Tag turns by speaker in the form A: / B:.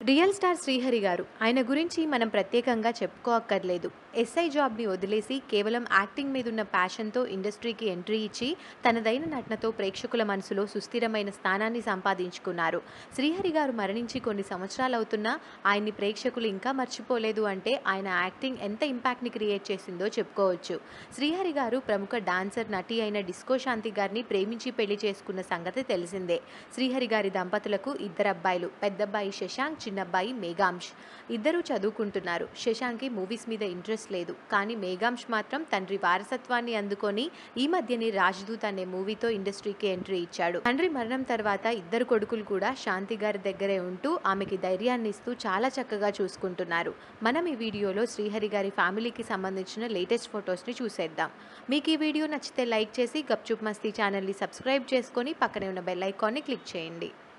A: real star Srihari గారు ఆయన గురించి మనం ప్రత్యేకంగా చెప్పుకోక్కర్లేదు ఎస్ఐ జాబ్ని వదిలేసి కేవలం యాక్టింగ్ మీద ఉన్న ప్యాషన్తో ఇండస్ట్రీకి ఎంట్రీ ఇచ్చి తనదైన నటనతో ప్రేక్షకుల మనసులో సుస్థిరమైన స్థానాన్ని సంపాదించుకున్నారు శ్రీహరి గారు మరణించి కొన్ని సంవత్సరాలు అవుతున్నా ఆయన్ని ప్రేక్షకులు ఇంకా మర్చిపోలేదు అంటే ఆయన యాక్టింగ్ ఎంత ఇంపాక్ట్ని క్రియేట్ చేసిందో చెప్పుకోవచ్చు శ్రీహరి గారు ప్రముఖ డాన్సర్ నటి అయిన డిస్కో శాంతి గారిని ప్రేమించి పెళ్లి చేసుకున్న సంగతి తెలిసిందే శ్రీహరి గారి దంపతులకు ఇద్దరు అబ్బాయిలు పెద్దబ్బాయి శశాంక్ చిన్నబ్బాయి మేఘాంష్ ఇద్దరూ చదువుకుంటున్నారు శశాంక్కి మూవీస్ మీద ఇంట్రెస్ట్ లేదు కానీ మేఘాంష్ మాత్రం తండ్రి వారసత్వాన్ని అందుకొని ఈ మధ్యనే రాజ్దూత్ అనే మూవీతో ఇండస్ట్రీకి ఎంట్రీ ఇచ్చాడు తండ్రి మరణం తర్వాత ఇద్దరు కొడుకులు కూడా శాంతి గారి దగ్గరే ఉంటూ ఆమెకి ధైర్యాన్ని ఇస్తూ చాలా చక్కగా చూసుకుంటున్నారు మనం ఈ వీడియోలో శ్రీహరి గారి ఫ్యామిలీకి సంబంధించిన లేటెస్ట్ ఫొటోస్ని చూసేద్దాం మీకు ఈ వీడియో నచ్చితే లైక్ చేసి గప్చుప్ మస్తీ ఛానల్ని సబ్స్క్రైబ్ చేసుకొని పక్కనే ఉన్న బెల్ ఐకాన్ని క్లిక్ చేయండి